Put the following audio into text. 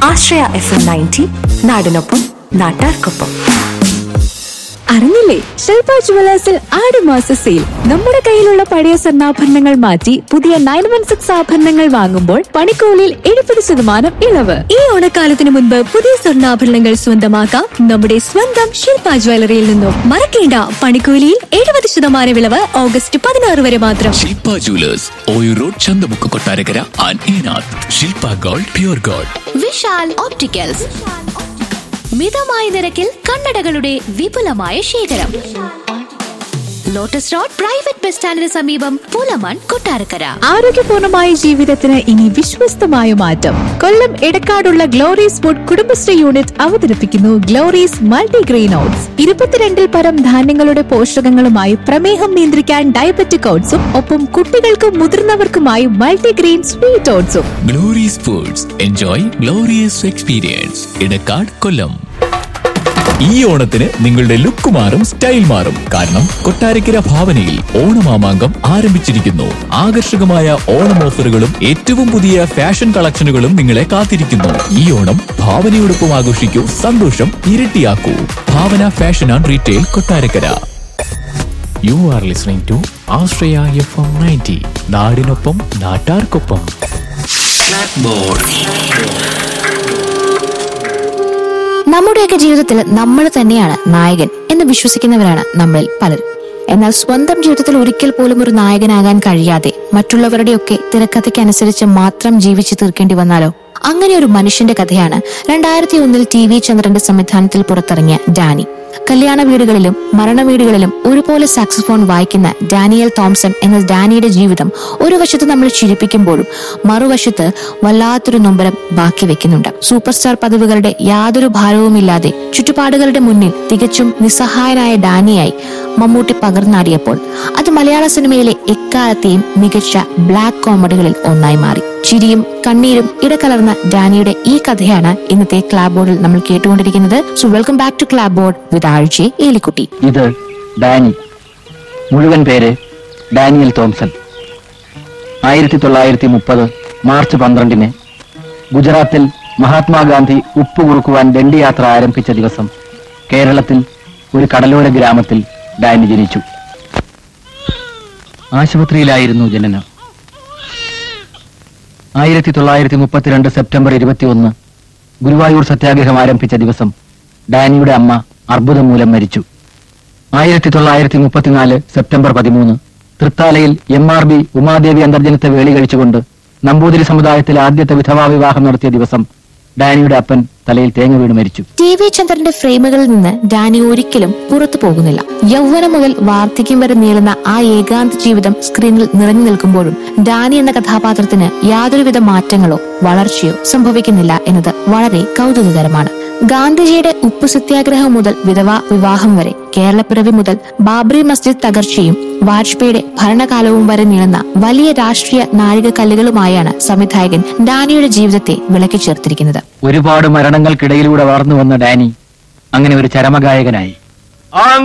ആശ്രയ F M ninety നാടിനൊപ്പം നാട്ടാർക്കൊപ്പം അറിഞ്ഞില്ലേ ശില്പ ജുവലേഴ്സിൽ ആടുമാസ സെയിൽ നമ്മുടെ കയ്യിലുള്ള പഴയ സ്വർണ്ണാഭരണങ്ങൾ മാറ്റി പുതിയ നയൻ വൺ സിക്സ് ആഭരണങ്ങൾ വാങ്ങുമ്പോൾ പണിക്കൂലിയിൽ എഴുപത് ശതമാനം ഇളവ് ഈ ഓണക്കാലത്തിന് മുൻപ് പുതിയ സ്വർണ്ണാഭരണങ്ങൾ സ്വന്തമാക്കാം നമ്മുടെ സ്വന്തം ശില്പ ജ്വല്ലറിയിൽ നിന്നും മറക്കേണ്ട പണിക്കൂലിയിൽ എഴുപത് ശതമാനം ഇളവ് ഓഗസ്റ്റ് പതിനാറ് വരെ മാത്രം ശില്പ ജുവലേഴ്സ് ഓയു റോഡ് ചന്തമുക്ക് കൊട്ടാരക്കര ആൻഡ് ഈനാഥ് Shilpa gold pure gold Vishal opticals മിതമായ നിരക്കിൽ കണ്ണടകളുടെ വിപുലമായ ശേഖരം ലോട്ടസ് റോഡ് പ്രൈവറ്റ് ബസ് സ്റ്റാൻഡിന് സമീപം പൂലമാൻ കൊട്ടാരക്കര ആരോഗ്യപൂർണമായ ജീവിതത്തിന് ഇനി വിശ്വസ്തമായ മാറ്റം കൊല്ലം എടക്കാടുള്ള ഗ്ലോറീസ് ഫുഡ് കുടുംബശ്രീ യൂണിറ്റ് അവതരിപ്പിക്കുന്നു ഗ്ലോറീസ് മൾട്ടിഗ്രെയിൻ ഓട്സ് ഇരുപത്തിരണ്ടിൽ പരം ധാന്യങ്ങളുടെ പോഷകങ്ങളുമായി പ്രമേഹം നിയന്ത്രിക്കാൻ ഡയബറ്റിക് ഓട്സും ഒപ്പം കുട്ടികൾക്കും മുതിർന്നവർക്കുമായി മൾട്ടിഗ്രെയിൻ സ്വീറ്റ് ഓട്സും glorious foods enjoy glorious experience Edakkad Kollam ഈ ഓണത്തിന് നിങ്ങളുടെ ലുക്ക് മാറും സ്റ്റൈൽ മാറും കാരണം കൊട്ടാരക്കര ഭാവനയിൽ ഓണമാമാങ്കം ആരംഭിച്ചിരിക്കുന്നു ആകർഷകമായ ഓണം ഓഫറുകളും ഏറ്റവും പുതിയ ഫാഷൻ കളക്ഷനുകളും നിങ്ങളെ കാത്തിരിക്കുന്നു ഈ ഓണം ഭാവനയോടൊപ്പം ആഘോഷിക്കൂ സന്തോഷം ഇരട്ടിയാക്കൂ Bhavana fashion and retail Kottarakkara you are listening to Asraya F M ninety നാടിനൊപ്പം നാട്ടാർക്കൊപ്പം നമ്മുടെയൊക്കെ ജീവിതത്തിൽ നമ്മൾ തന്നെയാണ് നായകൻ എന്ന് വിശ്വസിക്കുന്നവരാണ് നമ്മളിൽ പലരും എന്നാൽ സ്വന്തം ജീവിതത്തിൽ ഒരിക്കൽ പോലും ഒരു നായകനാകാൻ കഴിയാതെ മറ്റുള്ളവരുടെയൊക്കെ തിരക്കഥയ്ക്കനുസരിച്ച് മാത്രം ജീവിച്ചു തീർക്കേണ്ടി വന്നാലോ അങ്ങനെ ഒരു മനുഷ്യന്റെ കഥയാണ് രണ്ടായിരത്തി ഒന്നിൽ ടി വി ചന്ദ്രന്റെ സംവിധാനത്തിൽ പുറത്തിറങ്ങിയ ഡാനി കല്യാണ വീടുകളിലും മരണ വീടുകളിലും ഒരുപോലെ സാക്സഫോൺ വായിക്കുന്ന ഡാനിയൽ തോംസൺ എന്ന ഡാനിയുടെ ജീവിതം ഒരു വശത്ത് നമ്മൾ ചിരിപ്പിക്കുമ്പോഴും മറുവശത്ത് വല്ലാത്തൊരു നൊമ്പരം ബാക്കി വെക്കുന്നുണ്ട് സൂപ്പർ സ്റ്റാർ പദവികളുടെ യാതൊരു ഭാരവുമില്ലാതെ ചുറ്റുപാടുകളുടെ മുന്നിൽ തികച്ചും നിസ്സഹായനായ ഡാനിയായി മമ്മൂട്ടി പകർന്നാടിയപ്പോൾ അത് മലയാള സിനിമയിലെ എക്കാലത്തെയും മികച്ച ബ്ലാക്ക് കോമഡികളിൽ ഒന്നായി മാറി ചിരിയും കണ്ണീരും ഇടകലർന്ന ഡാനിയുടെ ഈ കഥയാണ് ഇന്നത്തെ ക്ലാബ് ബോർഡിൽ നമ്മൾ കേട്ടുകൊണ്ടിരിക്കുന്നത് so welcome back to club board with ആഴ്ചയെ ഏലിക്കുട്ടി ഇത് ഡാനി മുഴുവൻ പേര് ഡാനിയൽ തോംസൺ ആയിരത്തി തൊള്ളായിരത്തി മുപ്പത് മാർച്ച് പന്ത്രണ്ടിന് ഗുജറാത്തിൽ മഹാത്മാഗാന്ധി ഉപ്പ് കുറുക്കുവാൻ ദണ്ഡിയാത്ര ആരംഭിച്ച ദിവസം കേരളത്തിൽ ഒരു കടലോര ഗ്രാമത്തിൽ ഡാനി ജനിച്ചു ആശുപത്രിയിലായിരുന്നു ജനനം ആയിരത്തി തൊള്ളായിരത്തി മുപ്പത്തിരണ്ട് സെപ്റ്റംബർ ഇരുപത്തിയൊന്ന് ഗുരുവായൂർ സത്യാഗ്രഹം ആരംഭിച്ച ദിവസം ഡാനിയുടെ അമ്മ അർബുദം മൂലം മരിച്ചു ആയിരത്തി തൊള്ളായിരത്തി മുപ്പത്തിനാല് സെപ്റ്റംബർ പതിമൂന്ന് തൃത്താലയിൽ എം ആർ ബി ഉമാദേവി അന്തർജനത്തെ വേളി കഴിച്ചുകൊണ്ട് നമ്പൂതിരി സമുദായത്തിൽ ആദ്യത്തെ വിധവാ വിവാഹം നടത്തിയ ദിവസം ഡാനിയുടെ അപ്പൻ തലയിൽ തേങ്ങ വീണ് മരിച്ചു ടി വി ചന്ദ്രന്റെ ഫ്രെയിമുകളിൽ നിന്ന് ഡാനി ഒരിക്കലും പുറത്തു പോകുന്നില്ല യൗവനം മുതൽ വാർദ്ധക്യം വരെ നീളുന്ന ആ ഏകാന്ത ജീവിതം സ്ക്രീനിൽ നിറഞ്ഞു നിൽക്കുമ്പോഴും ഡാനി എന്ന കഥാപാത്രത്തിന് യാതൊരുവിധ മാറ്റങ്ങളോ വളർച്ചയോ സംഭവിക്കുന്നില്ല എന്നത് വളരെ കൗതുകകരമാണ് ഗാന്ധിജിയുടെ ഉപ്പു സത്യാഗ്രഹം മുതൽ വിധവാ വിവാഹം വരെ കേരളപ്പിറവി മുതൽ ബാബറി മസ്ജിദ് തകർച്ചയും വാജ്പേയിയുടെ ഭരണകാലവും വരെ നീളുന്ന വലിയ രാഷ്ട്രീയ നാഴികക്കല്ലുകളുമായാണ് സംവിധായകൻ ഡാനിയുടെ ജീവിതത്തെ വിളക്കി ചേർത്തിരിക്കുന്നത് ഒരുപാട് മരണങ്ങൾക്കിടയിലൂടെ വളർന്നു വന്ന ഡാനി അങ്ങനെ ഒരു ചരമഗായകനായി